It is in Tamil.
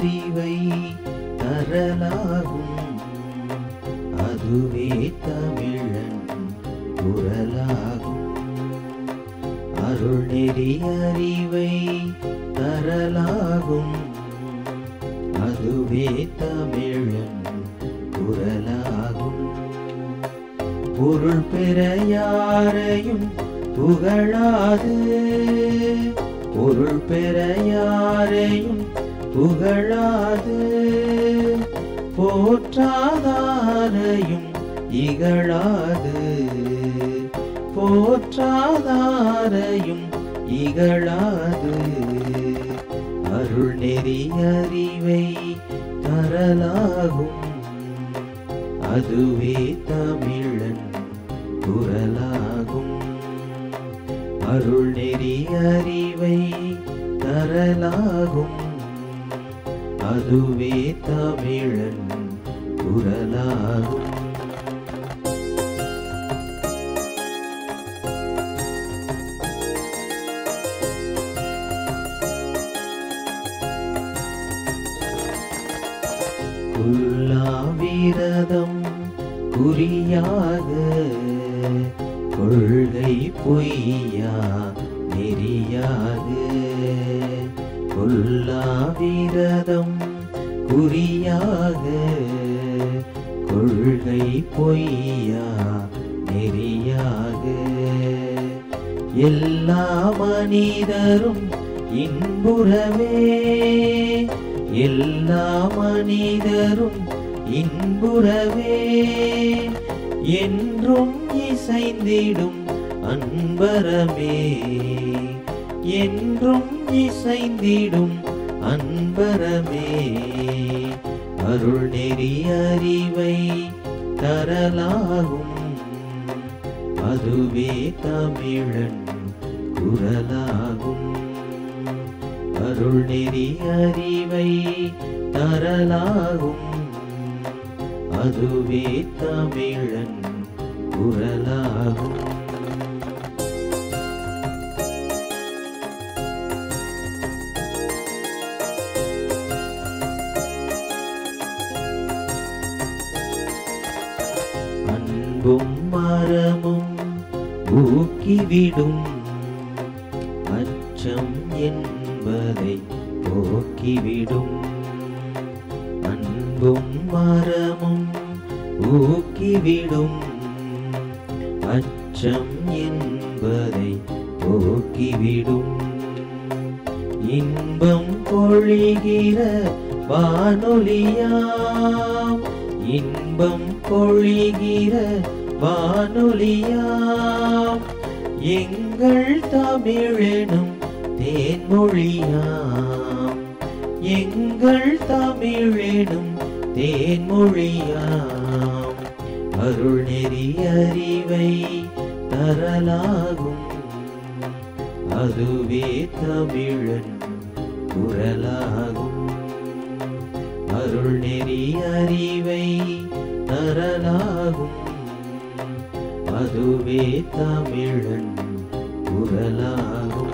அறிவை தரலாகும் அதுவே தமிழன் குரலாகும் அருள் நெறி அறிவை தரலாகும் அதுவே தமிழன் குரலாகும் பொருள் பெற யாரையும் புகழாது பொருள் பெற யாரையும் புகழாது போற்றாதாரையும் இகழாது போற்றாதாரையும் இகழாது அருள் நெறி அறிவை தரலாகும் அதுவே தமிழன் குரலாகும் அருள் நெறி அறிவை தரலாகும் அதுவே தமிழன் குரலாகும் உல்லாவிரதம் குறியாக கொள்கை பொய்யா நெறியாக கொல்லாவிரதம் குறியாக கொள்கை பொய்யா நெறியாக எல்லா மனிதரும் இன்புறவே எல்லா மனிதரும் இன்புறவே என்றும் இசைந்திடும் அன்பரமே என்றும் இசைந்திடும் அன்பரமே அருள் நெறி அறிவை தரலாகும் அதுவே தமிழன் குரலாகும் அருள் நெறி அறிவை தரலாகும் அதுவே தமிழன் குரலாகும் அன்பும் மரமும் ஊக்கிவிடும் அச்சம் என்பதை போக்கிவிடும் அன்பும் மரமும் ஊக்கிவிடும் அச்சம் என்பதை போக்கிவிடும் இன்பம் பொழிகிற வானொலியாம் இன்பம் பொழிகிற வானொலியாம் எங்கள் தமிழெனும் தேன்மொழியாம் எங்கள் தமிழெனும் தேன்மொழியாம் அருள் நெறி அறிவை தரலாகும் அதுவே தமிழன் குரலாகும் அருள் நெறி அறிவை தரலாகும் அதுவே தமிழன் குரலாகும்